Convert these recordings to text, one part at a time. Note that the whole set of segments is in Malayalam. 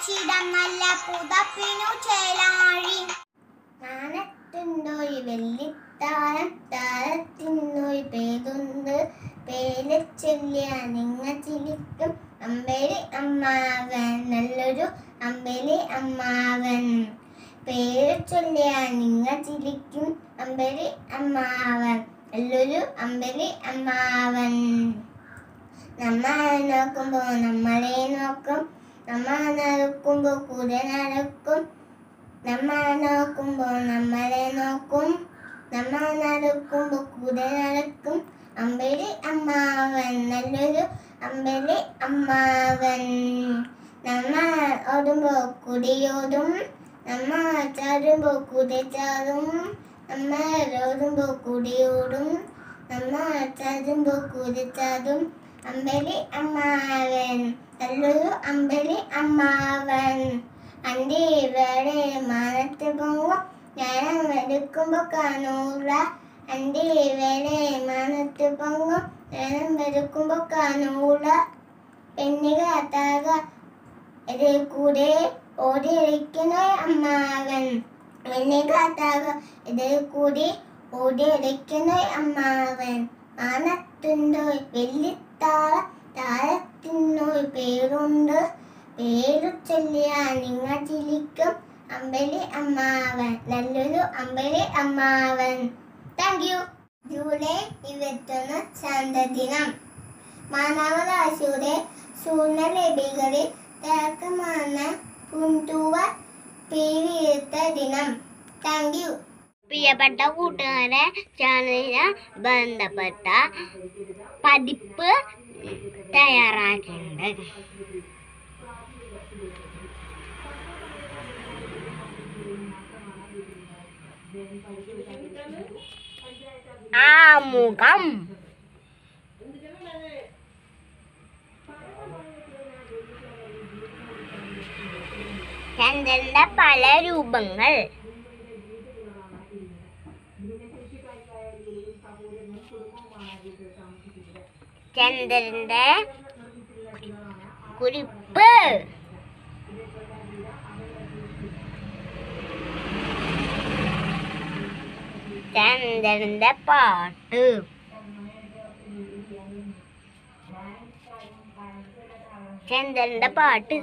വെച്ചിടം നല്ല പുതപ്പിനു ചേലാഴി മാനത്തുണ്ടോയി വെള്ളിത്താരം താരത്തിനോയി പേരുണ്ട് പേര് ചൊല്ലിയ നിങ്ങ ചിരിക്കും അമ്പേരി അമ്മാവൻ നല്ലൊരു അമ്പേരി അമ്മാവൻ പേര് ചൊല്ലിയ നിങ്ങ ചിരിക്കും അമ്പേരി അമ്മാവൻ നല്ലൊരു അമ്പേരി അമ്മാവൻ നമ്മളെ നോക്കുമ്പോ നമ്മളെ നോക്കും നമ്മൾ നടക്കുമ്പോ കൂടെ നടക്കും നമ്മൾ നോക്കുമ്പോ നമ്മളെ നോക്കും നമ്മൾ നടക്കുമ്പോ കൂടെ നടക്കും അമ്പലി അമ്മാവൻ നല്ലൊരു അമ്പലി അമ്മാവൻ നമ്മൾ ഓടുമ്പോ കുടിയോടും നമ്മൾ ചാടുമ്പോ കുടി ചാടും നമ്മൾ ഓടുമ്പോ കുടിയോടും നമ്മൾ ചാടുമ്പോ കുടി ചാടും അമ്പലി അമ്മാവൻ നല്ലൊരു അമ്പലി അമ്മാവൻ അന്റെ വേറെ മാനത്ത് പൊങ്ങും ഞാൻ വെടുക്കുമ്പോ കാണൂല അന്റെ വേറെ മാനത്ത് പൊങ്ങും ഞാൻ വെടുക്കുമ്പോ കാണൂല പെണ്ണുക താക ഇത് കൂടെ ഓടിയിരിക്കുന്ന അമ്മാവൻ പെണ്ണുക താക ഇത് കൂടി ഓടിയിരിക്കുന്ന അമ്മാവൻ മാനത്തുണ്ടോ വെള്ളിത്താള താരത്തിനോ പേരുണ്ട് പേരു ചൊല്ലിയ നിങ്ങ ചിരിക്കും അമ്പലി അമ്മാവൻ നല്ലൊരു അമ്പലി അമ്മാവൻ താങ്ക് യു ജൂലൈ ഇരുപത്തൊന്ന് ശാന്തദിനം മാനവരാശിയുടെ സൂര്യലഭികളിൽ തിളക്കമാണ് പുന്തുവ പേരിട്ട ദിനം താങ്ക് യു പ്രിയപ്പെട്ട കൂട്ടുകാരെ ചാനലിന് ബന്ധപ്പെട്ട പതിപ്പ് തയ്യാറാക്കിയിട്ടുണ്ട് ആമുഖം ചന്ദ്രന്റെ പല രൂപങ്ങൾ ചന്ദ്രന്റെ കുറിപ്പ് ചന്ദ്രന്റെ പാട്ട് ചന്ദ്രന്റെ പാട്ട്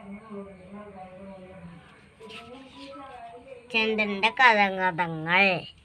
ചന്ദ്രന്റെ കഥകഥങ്ങൾ